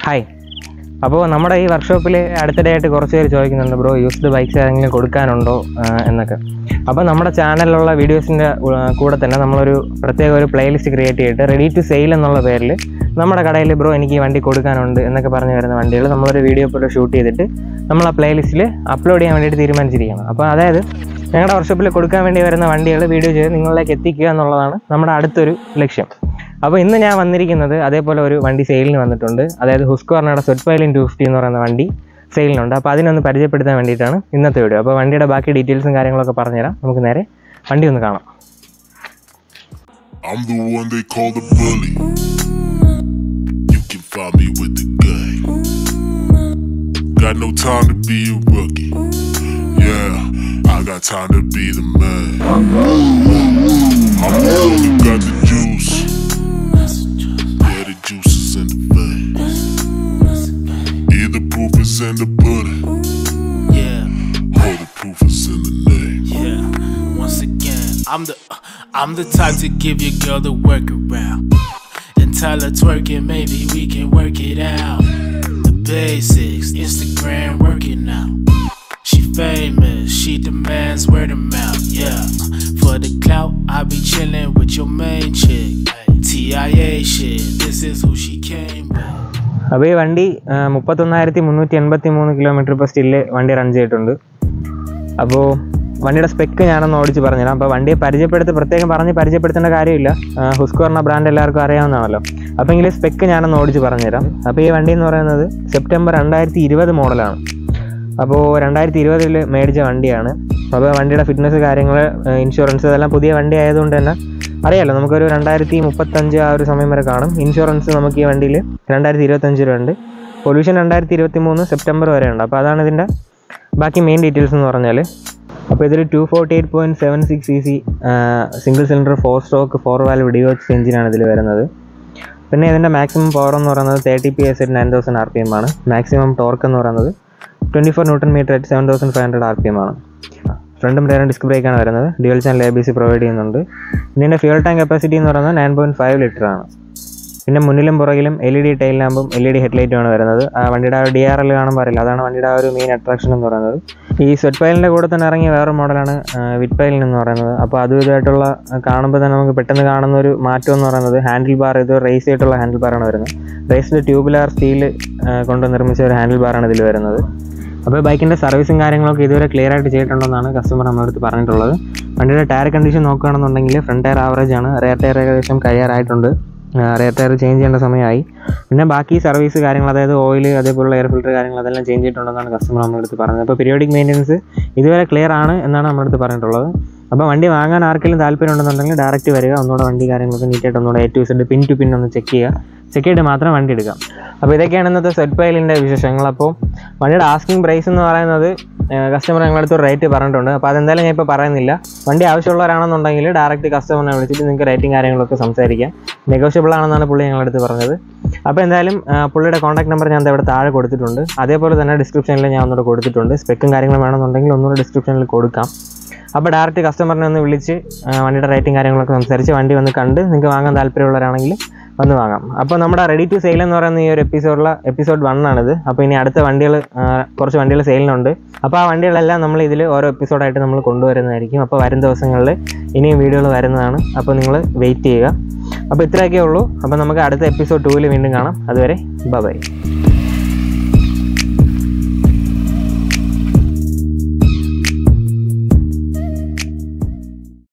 Hi അപ്പോൾ നമ്മുടെ ഈ വർക്ക്ഷോപ്പിൽ അടുത്തിടെയായിട്ട് കുറച്ച് പേര് ചോദിക്കുന്നുണ്ട് ബ്രോ യൂസ്ഡ് ബൈക്സ് ഏതെങ്കിലും കൊടുക്കാനുണ്ടോ ആ, എന്നൊക്കെ അപ്പോൾ നമ്മുടെ ചാനലിലുള്ള വീഡിയോസിൻ്റെ കൂടെ തന്നെ നമ്മളൊരു പ്രത്യേക ഒരു പ്ലേലിസ്റ്റ് ക്രിയേറ്റ് ചെയ്തിട്ട് റെഡി ടു സെയിൽ എന്നുള്ള പേരിൽ നമ്മുടെ കടയിൽ ബ്രോ എനിക്ക് ഈ വണ്ടി കൊടുക്കാനുണ്ട് എന്നൊക്കെ പറഞ്ഞ് വരുന്ന വണ്ടികൾ നമ്മളൊരു വീഡിയോ പോലെ ഷൂട്ട് ചെയ്തിട്ട് നമ്മൾ ആ പ്ലേലിസ്റ്റിൽ അപ്ലോഡ് ചെയ്യാൻ വേണ്ടിയിട്ട് തീരുമാനിച്ചിരിക്കുകയാണ് അപ്പോൾ അതായത് ഞങ്ങളുടെ വർക്ക്ഷോപ്പിൽ കൊടുക്കാൻ വേണ്ടി വരുന്ന വണ്ടികൾ വീഡിയോ ചെയ്ത് നിങ്ങളിലേക്ക് എത്തിക്കുക എന്നുള്ളതാണ് നമ്മുടെ അടുത്തൊരു ലക്ഷ്യം അപ്പോൾ ഇന്ന് ഞാൻ വന്നിരിക്കുന്നത് അതേപോലെ ഒരു വണ്ടി സെയിലിന് വന്നിട്ടുണ്ട് അതായത് ഹുസ്കോർണയുടെ സ്വെറ്റ് പൈലിൻ ടു ഫിഫ്റ്റി എന്ന് പറയുന്ന വണ്ടി സെയിലിനുണ്ട് അപ്പോൾ അതിനൊന്ന് പരിചയപ്പെടുത്താൻ വേണ്ടിയിട്ടാണ് ഇന്നത്തെ വീഡിയോ അപ്പോൾ വണ്ടിയുടെ ബാക്കി ഡീറ്റെയിൽസും കാര്യങ്ങളൊക്കെ പറഞ്ഞുതരാം നമുക്ക് നേരെ വണ്ടി ഒന്ന് കാണാം I'm the one they call the bully. You can find me with the gang. Got no time to be a rookie. Yeah, I got time to be the man. I'm the one who got the juice. Yeah, the juice is in the veins. Either proof is in the pudding, Yeah, or the proof is in the name. yeah. Once again, I'm the I'm the type to give your girl the workaround and tell her twerk it, maybe we can work it out. The basics, Instagram working out. She famous, she demands word of mouth. Yeah, for the clout, I be chilling with your main chick. TIA shit, this is who she came with. അപ്പോൾ ഈ വണ്ടി ആ, മുപ്പത്തൊന്നായിരത്തി മുന്നൂറ്റി എൺപത്തി മൂന്ന് kilometre ഇപ്പോൾ still വണ്ടി run ചെയ്തിട്ടുണ്ട് അപ്പോൾ വണ്ടിയുടെ സ്പെക്ക് ഞാനൊന്ന് ഓടിച്ച് പറഞ്ഞുതരാം അപ്പോൾ വണ്ടിയെ പരിചയപ്പെടുത്തി പ്രത്യേകം പറഞ്ഞ് പരിചയപ്പെടുത്തേണ്ട കാര്യമില്ല ഹുസ്കോർണ ബ്രാൻഡ് എല്ലാവർക്കും അറിയാവുന്നതാണല്ലോ അപ്പോൾ എങ്കിൽ സ്പെക്ക് ഞാനൊന്ന് ഓടിച്ച് പറഞ്ഞുതരാം അപ്പോൾ ഈ വണ്ടി എന്ന് പറയുന്നത് സെപ്റ്റംബർ രണ്ടായിരത്തി ഇരുപത് മോഡലാണ് അപ്പോൾ രണ്ടായിരത്തി ഇരുപതിൽ മേടിച്ച വണ്ടിയാണ് അപ്പോൾ വണ്ടിയുടെ ഫിറ്റ്നസ് കാര്യങ്ങൾ ഇൻഷുറൻസ് ഇതെല്ലാം പുതിയ വണ്ടി ആയതുകൊണ്ട് തന്നെ അറിയാലോ നമുക്കൊരു രണ്ടായിരത്തി മുപ്പത്തഞ്ച് ആ ഒരു സമയം വരെ കാണും ഇൻഷുറൻസ് നമുക്ക് ഈ വണ്ടിയിൽ രണ്ടായിരത്തി ഇരുപത്തഞ്ച് രൂപ ഉണ്ട് പൊല്യൂഷൻ രണ്ടായിരത്തി ഇരുപത്തി മൂന്ന് സെപ്റ്റംബർ വരെ ഉണ്ട് അപ്പോൾ അതാണ് ഇതിൻ്റെ ബാക്കി മെയിൻ ഡീറ്റെയിൽസ് എന്ന് പറഞ്ഞാൽ അപ്പോൾ ഇതിൽ two forty eight point seven six C C single cylinder four stroke four valve ഡിയോക്സ് എഞ്ചിനാണ് ഇതിൽ വരുന്നത് പിന്നെ ഇതിൻ്റെ മാക്സിമം പവർ എന്ന് പറയുന്നത് thirty P S nine thousand R P M ആണ് മാക്സിമം ടോർക്ക് എന്ന് പറയുന്നത് twenty four newton metre at seven thousand five hundred R P M ആണ് ഫ്രണ്ടും റേറും ഡിസ്ക് ബ്രേക്കാണ് വരുന്നത് dual channel A B S provide ചെയ്യുന്നുണ്ട് പിന്നെ ഇതിൻ്റെ ഫ്യൂൽ ടാങ്ക് കപ്പാസിറ്റി എന്ന് പറയുന്നത് നയൻ പോയിൻറ്റ് ഫൈവ് ലിറ്റർ ആണ് പിന്നെ മുന്നിലും പുറകിലും എൽ ഇ ഡി ടൈൽ ലാമ്പും എൽ ഇ ഡി ഹെഡ്ലൈറ്റുമാണ് വരുന്നത് ആ വണ്ടിയുടെ ആ ഡി ആർ എൽ കാണുമ്പോൾ അറിയില്ല അതാണ് വണ്ടിയുടെ ആ ഒരു മെയിൻ അട്രാക്ഷൻ എന്ന് പറയുന്നത് ഈ സ്വെറ്റ് പൈലിൻ്റെ കൂടെ തന്നെ ഇറങ്ങിയ വേറെ മോഡലാണ് വിറ്റ് പൈലിൻ എന്ന് പറയുന്നത് അപ്പോൾ അതും ഇതായിട്ടുള്ള ആ, കാണുമ്പോൾ തന്നെ നമുക്ക് പെട്ടെന്ന് കാണുന്ന ഒരു മാറ്റം എന്ന് പറയുന്നത് ഹാൻഡിൽ ബാർ ഇത് റേസ് ചെയ്തിട്ടുള്ള ഹാൻഡിൽ ബാറാണ് വരുന്നത് റേസ്ഡ് ട്യൂബുലാർ സ്റ്റീൽ കൊണ്ട് നിർമ്മിച്ച ഒരു ഹാൻഡിൽ ബാറാണ് ഇതിൽ വരുന്നത് അപ്പോൾ ബൈക്കിൻ്റെ സർവീസും കാര്യങ്ങളൊക്കെ ഇതുവരെ ക്ലിയർ ആയിട്ട് ചെയ്തിട്ടുണ്ടെന്നാണ് കസ്റ്റമർ നമ്മളടുത്ത് പറഞ്ഞിട്ടുള്ളത് വണ്ടിയുടെ ടയർ കണ്ടീഷൻ നോക്കുകയാണെന്നുണ്ടെങ്കിൽ ഫ്രണ്ട് ടയർ ആവറേജ് ആണ് റെയർ ടയർ ഏകദേശം കഴിയാറായിട്ടുണ്ട് റെയർ ടയർ ചേഞ്ച് ചെയ്യേണ്ട സമയമായി പിന്നെ ബാക്കി സർവീസ് കാര്യങ്ങൾ അതായത് ഓയിൽ അതേപോലുള്ള എയർ ഫിൽറ്റർ കാര്യങ്ങൾ അതെല്ലാം ചേഞ്ച് ചെയ്തിട്ടുണ്ടെന്നാണ് കസ്റ്റമർ നമ്മളടുത്ത് പറഞ്ഞത് അപ്പോൾ പീരിയോഡിക് മെയിൻ്റനൻസ് ഇതുവരെ ക്ലിയർ ആണ് എന്നാണ് നമ്മളടുത്ത് പറഞ്ഞിട്ടുള്ളത് അപ്പോൾ വണ്ടി വാങ്ങാൻ ആർക്കെങ്കിലും താല്പര്യം ഉണ്ടെന്നുണ്ടെങ്കിൽ ഡയറക്റ്റ് വരിക ഒന്നുകൂടെ വണ്ടി കാര്യങ്ങളൊക്കെ നീറ്റായിട്ട് ഒന്നുകൂടെ A to Z pin to pin ഒന്ന് ചെക്ക് ചെയ്യുക ചെക്ക് ചെയ്തിട്ട് മാത്രം വണ്ടി എടുക്കാം അപ്പോൾ ഇതൊക്കെയാണ് ഇന്നത്തെ സെറ്റ് പൈലിൻ്റെ വിശേഷങ്ങൾ അപ്പോൾ വണ്ടിയുടെ ആസ്കിംഗ് പ്രൈസ് എന്ന് പറയുന്നത് കസ്റ്റമർ ഞങ്ങളടുത്ത് ഒരു റേറ്റ് പറഞ്ഞിട്ടുണ്ട് അപ്പോൾ അതെന്തായാലും ഞാൻ ഇപ്പോൾ പറയുന്നില്ല വണ്ടി ആവശ്യമുള്ളവരാണെന്നുണ്ടെങ്കിൽ ഡയറക്റ്റ് കസ്റ്റമറിനെ വിളിച്ചിട്ട് നിങ്ങൾക്ക് റേറ്റിംഗ് കാര്യങ്ങളൊക്കെ സംസാരിക്കാം നെഗോഷ്യബിൾ ആണെന്നാണ് പുള്ളി ഞങ്ങളടുത്ത് പറഞ്ഞത് അപ്പോൾ എന്തായാലും ആ, പുള്ളിയുടെ കോൺടാക്ട് നമ്പർ ഞാൻ ദേ ഇവിടെ താഴെ കൊടുത്തിട്ടുണ്ട് അതേപോലെ തന്നെ ഡിസ്ക്രിപ്ഷനിൽ ഞാൻ ഒന്നുകൂടെ കൊടുത്തിട്ടുണ്ട് സ്പെക്കും കാര്യങ്ങളും വേണമെന്നുണ്ടെങ്കിൽ ഒന്നുകൂടെ ഡിസ്ക്രിപ്ഷനിൽ കൊടുക്കാം അപ്പോൾ ഡയറക്റ്റ് കസ്റ്റമറിനെ ഒന്ന് വിളിച്ച് ആ, വണ്ടിയുടെ റേറ്റിംഗ് കാര്യങ്ങളൊക്കെ സംസാരിച്ച് വണ്ടി വന്ന് കണ്ട് നിങ്ങൾക്ക് വാങ്ങാൻ താല്പര്യമുള്ളവരാണെങ്കിൽ വന്ന് വാങ്ങാം അപ്പോൾ നമ്മുടെ റെഡി ടു സെയിൽ എന്ന് പറയുന്ന ഈ ഒരു എപ്പിസോഡിലെ എപ്പിസോഡ് വൺ ആണിത് അപ്പോൾ ഇനി അടുത്ത വണ്ടികൾ കുറച്ച് വണ്ടികൾ സെയിലിനുണ്ട് അപ്പോൾ ആ വണ്ടികളെല്ലാം നമ്മൾ ഇതിൽ ഓരോ എപ്പിസോഡായിട്ട് നമ്മൾ കൊണ്ടുവരുന്നതായിരിക്കും അപ്പോൾ വരും ദിവസങ്ങളിൽ ഇനിയും വീഡിയോകൾ വരുന്നതാണ് അപ്പോൾ നിങ്ങൾ വെയിറ്റ് ചെയ്യുക അപ്പോൾ ഇത്രയൊക്കെ ഉള്ളൂ അപ്പോൾ നമുക്ക് അടുത്ത എപ്പിസോഡ് ടൂവിൽ വീണ്ടും കാണാം അതുവരെ ബൈ